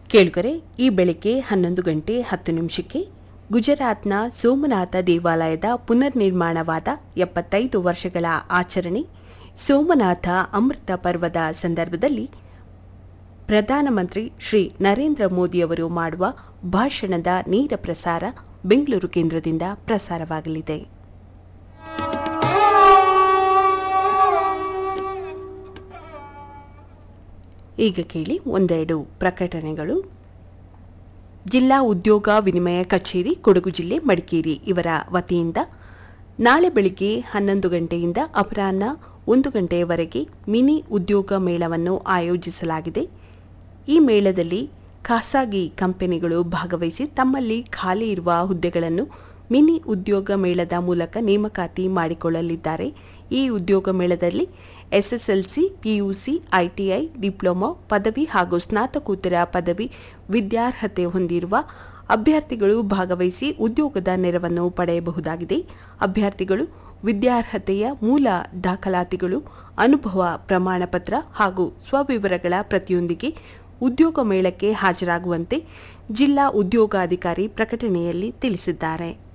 ಕೇಳುಗರೆ ಈ ಬೆಳಿಗ್ಗೆ ಹನ್ನೊಂದು ಗಂಟೆ ಹತ್ತು ನಿಮಿಷಕ್ಕೆ ಗುಜರಾತ್ನ ಸೋಮನಾಥ ದೇವಾಲಯದ ಪುನರ್ನಿರ್ಮಾಣವಾದ ಎಪ್ಪತ್ತೈದು ವರ್ಷಗಳ ಆಚರಣೆ ಸೋಮನಾಥ ಅಮೃತ ಪರ್ವದ ಸಂದರ್ಭದಲ್ಲಿ ಪ್ರಧಾನಮಂತ್ರಿ ಶ್ರೀ ನರೇಂದ್ರ ಮೋದಿಯವರು ಮಾಡುವ ಭಾಷಣದ ನೇರ ಪ್ರಸಾರ ಬೆಂಗಳೂರು ಕೇಂದ್ರದಿಂದ ಪ್ರಸಾರವಾಗಲಿದೆ ಈಗ ಕೇಳಿ ಒಂದೆರಡು ಪ್ರಕಟಣೆಗಳು ಜಿಲ್ಲಾ ಉದ್ಯೋಗ ವಿನಿಮಯ ಕಚೇರಿ ಕೊಡಗು ಜಿಲ್ಲೆ ಮಡಿಕೇರಿ ಇವರ ವತಿಯಿಂದ ನಾಳೆ ಬೆಳಿಗ್ಗೆ ಹನ್ನೊಂದು ಗಂಟೆಯಿಂದ ಅಪರಾಹ್ನ ಒಂದು ಗಂಟೆಯವರೆಗೆ ಮಿನಿ ಉದ್ಯೋಗ ಮೇಳವನ್ನು ಆಯೋಜಿಸಲಾಗಿದೆ ಈ ಮೇಳದಲ್ಲಿ ಖಾಸಗಿ ಕಂಪನಿಗಳು ಭಾಗವಹಿಸಿ ತಮ್ಮಲ್ಲಿ ಖಾಲಿ ಇರುವ ಹುದ್ದೆಗಳನ್ನು ಮಿನಿ ಉದ್ಯೋಗ ಮೇಳದ ಮೂಲಕ ನೇಮಕಾತಿ ಮಾಡಿಕೊಳ್ಳಲಿದ್ದಾರೆ ಈ ಉದ್ಯೋಗ ಮೇಳದಲ್ಲಿ ಎಸ್ಎಸ್ಎಲ್ಸಿ ಪಿಯುಸಿ ಐಟಿಐ ಡಿಪ್ಲೊಮಾ ಪದವಿ ಹಾಗೂ ಸ್ನಾತಕೋತ್ತರ ಪದವಿ ವಿದ್ಯಾರ್ಹತೆ ಹೊಂದಿರುವ ಅಭ್ಯರ್ಥಿಗಳು ಭಾಗವಹಿಸಿ ಉದ್ಯೋಗದ ನೆರವನ್ನು ಪಡೆಯಬಹುದಾಗಿದೆ ಅಭ್ಯರ್ಥಿಗಳು ವಿದ್ಯಾರ್ಹತೆಯ ಮೂಲ ದಾಖಲಾತಿಗಳು ಅನುಭವ ಪ್ರಮಾಣಪತ್ರ ಹಾಗೂ ಸ್ವವಿವರಗಳ ಪ್ರತಿಯೊಂದಿಗೆ ಉದ್ಯೋಗ ಮೇಳಕ್ಕೆ ಹಾಜರಾಗುವಂತೆ ಜಿಲ್ಲಾ ಉದ್ಯೋಗಾಧಿಕಾರಿ ಪ್ರಕಟಣೆಯಲ್ಲಿ ತಿಳಿಸಿದ್ದಾರೆ